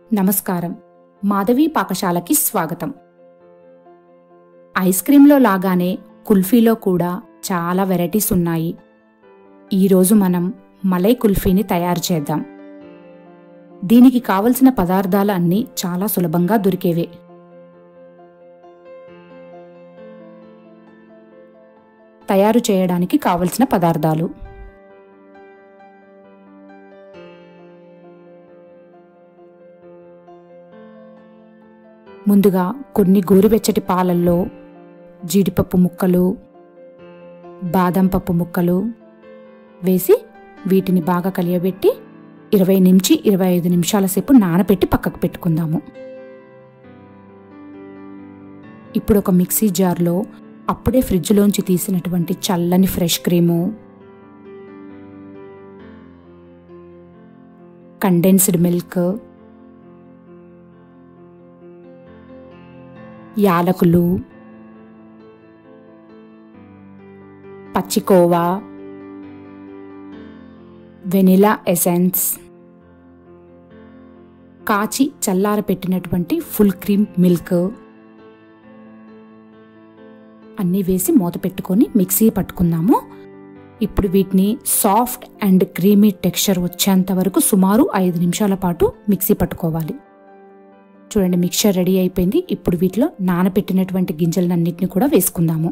నమస్కారం మాధవి పాకశాలకి స్వాగతం ఐస్ క్రీంలో లాగానే కుల్ఫీలో కూడా చాలా వెరైటీస్ ఉన్నాయి ఈరోజు మనం మలై కుల్ఫీని తయారు చేద్దాం దీనికి కావలసిన పదార్థాలు అన్నీ చాలా సులభంగా దొరికేవే తయారు చేయడానికి కావలసిన పదార్థాలు ముందుగా కొన్ని గోరువెచ్చటి పాలల్లో జీడిపప్పు ముక్కలు బాదం పప్పు ముక్కలు వేసి వీటిని బాగా కలియబెట్టి ఇరవై నుంచి ఇరవై ఐదు నిమిషాల సేపు నానబెట్టి పక్కకు పెట్టుకుందాము ఇప్పుడు ఒక మిక్సీ జార్లో అప్పుడే ఫ్రిడ్జ్లోంచి తీసినటువంటి చల్లని ఫ్రెష్ క్రీము కండెన్స్డ్ మిల్క్ యాలకులు పచ్చికోవా వెనిలా ఎసెన్స్ కాచి చల్లార పెట్టినటువంటి ఫుల్ క్రీమ్ మిల్క్ అన్నీ వేసి మూత పెట్టుకొని మిక్సీ పట్టుకుందాము ఇప్పుడు వీటిని సాఫ్ట్ అండ్ క్రీమీ టెక్స్చర్ వచ్చేంత వరకు సుమారు ఐదు నిమిషాల పాటు మిక్సీ పట్టుకోవాలి చూడండి మిక్చర్ రెడీ అయిపోయింది ఇప్పుడు వీటిలో నానబెట్టినటువంటి గింజలన్నింటినీ కూడా వేసుకుందాము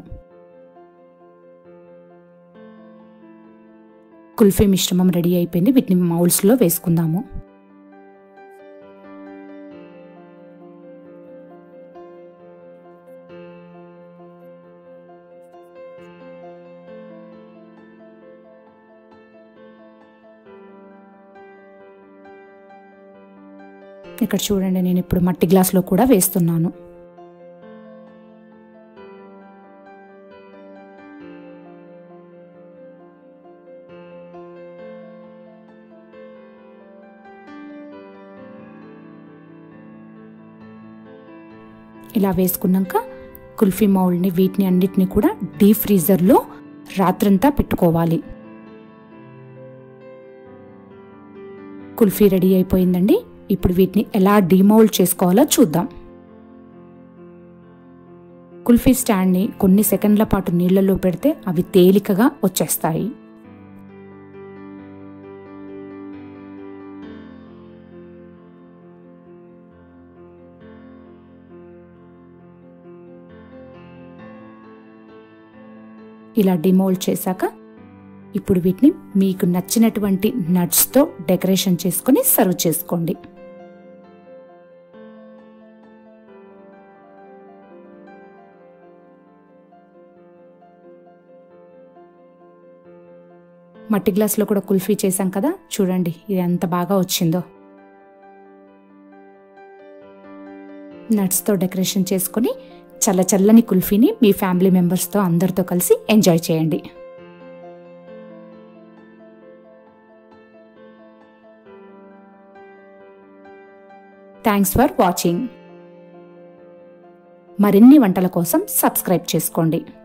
కుల్ఫీ మిశ్రమం రెడీ అయిపోయింది వీటిని మౌల్స్లో వేసుకుందాము ఇక్కడ చూడండి నేను ఇప్పుడు మట్టి గ్లాస్లో కూడా వేస్తున్నాను ఇలా వేసుకున్నాక కుల్ఫీ మౌల్ని వీటిని అన్నిటిని కూడా డీప్ ఫ్రీజర్లో రాత్రంతా పెట్టుకోవాలి కుల్ఫీ రెడీ అయిపోయిందండి ఇప్పుడు వీటిని ఎలా డీమౌల్డ్ చేసుకోవాలో చూద్దాం కుల్ఫీ స్టాండ్ని కొన్ని సెకండ్ల పాటు నీళ్లలో పెడితే అవి తేలికగా వచ్చేస్తాయి ఇలా డిమోల్డ్ చేశాక ఇప్పుడు వీటిని మీకు నచ్చినటువంటి నట్స్తో డెకరేషన్ చేసుకొని సర్వ్ చేసుకోండి మట్టి గ్లాస్లో కూడా కుల్ఫీ చేశాం కదా చూడండి ఇది ఎంత బాగా వచ్చిందో నట్స్తో డెకరేషన్ చేసుకొని చల్ల చల్లని కుల్ఫీని మీ ఫ్యామిలీ మెంబర్స్తో అందరితో కలిసి ఎంజాయ్ చేయండి థ్యాంక్స్ ఫర్ వాచింగ్ మరిన్ని వంటల కోసం సబ్స్క్రైబ్ చేసుకోండి